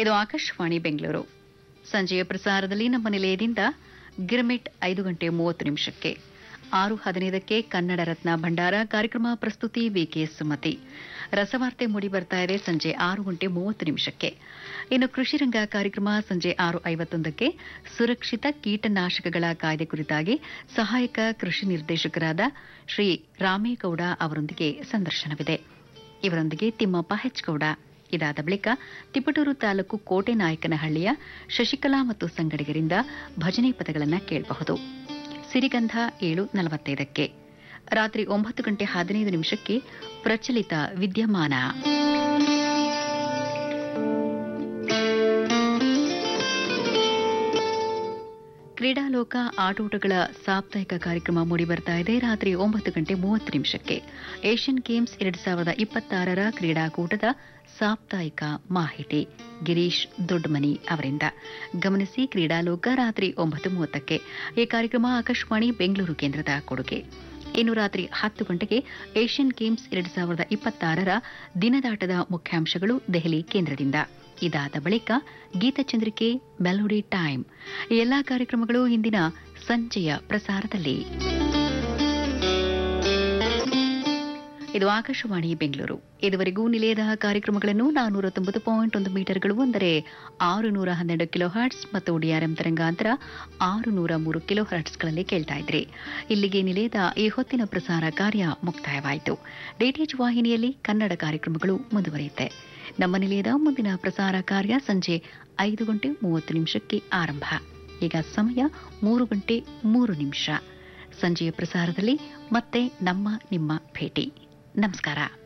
ಇದು ಆಕಾಶವಾಣಿ ಬೆಂಗಳೂರು ಸಂಜೆಯ ಪ್ರಸಾರದಲ್ಲಿ ನಮ್ಮ ನಿಲಯದಿಂದ ಗಿರ್ಮಿಟ್ ಐದು ಗಂಟೆ ಮೂವತ್ತು ನಿಮಿಷಕ್ಕೆ ಆರು ಹದಿನೈದಕ್ಕೆ ಕನ್ನಡ ರತ್ನ ಭಂಡಾರ ಕಾರ್ಯಕ್ರಮ ಪ್ರಸ್ತುತಿ ವಿಕೆ ಸುಮತಿ ರಸವಾರ್ತೆ ಮೂಡಿ ಬರ್ತಾ ಇದೆ ಸಂಜೆ ಆರು ಗಂಟೆ ಮೂವತ್ತು ನಿಮಿಷಕ್ಕೆ ಇನ್ನು ಕೃಷಿ ರಂಗ ಕಾರ್ಯಕ್ರಮ ಸಂಜೆ ಆರು ಐವತ್ತೊಂದಕ್ಕೆ ಸುರಕ್ಷಿತ ಕೀಟನಾಶಕಗಳ ಕಾಯ್ದೆ ಕುರಿತಾಗಿ ಸಹಾಯಕ ಕೃಷಿ ನಿರ್ದೇಶಕರಾದ ಶ್ರೀ ರಾಮೇಗೌಡ ಅವರೊಂದಿಗೆ ಸಂದರ್ಶನವಿದೆ ಇವರೊಂದಿಗೆ ತಿಮ್ಮಪ್ಪ ಹೆಚ್ಗೌಡ ಇದಾದ ಬಳಿಕ ತಿಪಟೂರು ತಾಲೂಕು ಕೋಟೆನಾಯಕನಹಳ್ಳಿಯ ಶಶಿಕಲಾ ಮತ್ತು ಸಂಗಡಿಗರಿಂದ ಭಜನೆ ಪದಗಳನ್ನು ಕೇಳಬಹುದು ಸಿರಿಗಂಧ ಏಳು ನಲವತ್ತೈದಕ್ಕೆ ರಾತ್ರಿ ಒಂಬತ್ತು ಗಂಟೆ ಹದಿನೈದು ನಿಮಿಷಕ್ಕೆ ಪ್ರಚಲಿತ ವಿದ್ಯಮಾನ ಕ್ರೀಡಾಲೋಕ ಆಟೋಟಗಳ ಸಾಪ್ತಾಹಿಕ ಕಾರ್ಯಕ್ರಮ ಮೂಡಿಬರ್ತಾ ಇದೆ ರಾತ್ರಿ ಒಂಬತ್ತು ಗಂಟೆ ಮೂವತ್ತು ನಿಮಿಷಕ್ಕೆ ಏಷ್ಯನ್ ಗೇಮ್ಸ್ ಎರಡು ಸಾವಿರದ ಇಪ್ಪತ್ತಾರರ ಕ್ರೀಡಾಕೂಟದ ಸಾಪ್ತಾಹಿಕ ಮಾಹಿತಿ ಗಿರೀಶ್ ದೊಡ್ಡಮನಿ ಅವರಿಂದ ಗಮನಿಸಿ ಕ್ರೀಡಾಲೋಕ ರಾತ್ರಿ ಒಂಬತ್ತು ಮೂವತ್ತಕ್ಕೆ ಈ ಕಾರ್ಯಕ್ರಮ ಆಕಾಶವಾಣಿ ಬೆಂಗಳೂರು ಕೇಂದ್ರದ ಕೊಡುಗೆ ಇನ್ನು ರಾತ್ರಿ ಹತ್ತು ಗಂಟೆಗೆ ಏಷ್ಯನ್ ಗೇಮ್ಸ್ ಎರಡು ಸಾವಿರದ ಇಪ್ಪತ್ತಾರರ ದಿನದಾಟದ ಮುಖ್ಯಾಂಶಗಳು ದೆಹಲಿ ಕೇಂದ್ರದಿಂದ ಇದಾದ ಬಳಿಕ ಗೀತಚಂದ್ರಿಕೆ ಮೆಲೋಡಿ ಟೈಮ್ ಈ ಎಲ್ಲಾ ಕಾರ್ಯಕ್ರಮಗಳು ಇಂದಿನ ಸಂಜೆಯ ಪ್ರಸಾರದಲ್ಲಿ ಇದು ಆಕಾಶವಾಣಿ ಬೆಂಗಳೂರು ಇದುವರೆಗೂ ನಿಲಯದ ಕಾರ್ಯಕ್ರಮಗಳನ್ನು ನಾನ್ನೂರ ತೊಂಬತ್ತು ಪಾಯಿಂಟ್ ಒಂದು ಮೀಟರ್ಗಳು ಅಂದರೆ ಆರು ನೂರ ಹನ್ನೆರಡು ಕಿಲೋ ಹರ್ಟ್ಸ್ ಮತ್ತು ಡಿಆರ್ಎಂ ತರಂಗಾಂತರ ಆರು ನೂರ ಮೂರು ಕಿಲೋ ಹರ್ಟ್ಸ್ಗಳಲ್ಲಿ ಕೇಳ್ತಾ ಇದ್ರಿ ಇಲ್ಲಿಗೆ ನಿಲಯದ ಈ ಹೊತ್ತಿನ ಪ್ರಸಾರ ಕಾರ್ಯ ಮುಕ್ತಾಯವಾಯಿತು ಡಿಟಿಎಚ್ ವಾಹಿನಿಯಲ್ಲಿ ಕನ್ನಡ ಕಾರ್ಯಕ್ರಮಗಳು ಮುಂದುವರಿಯುತ್ತೆ ನಮ್ಮ ನಿಲಯದ ಮುಂದಿನ ಪ್ರಸಾರ ಕಾರ್ಯ ಸಂಜೆ ಐದು ಗಂಟೆ ಮೂವತ್ತು ನಿಮಿಷಕ್ಕೆ ಆರಂಭ ಈಗ ಸಮಯ ಮೂರು ಗಂಟೆ ಮೂರು ನಿಮಿಷ ಸಂಜೆಯ ಪ್ರಸಾರದಲ್ಲಿ ಮತ್ತೆ ನಮ್ಮ ನಿಮ್ಮ ಭೇಟಿ ನಮಸ್ಕಾರ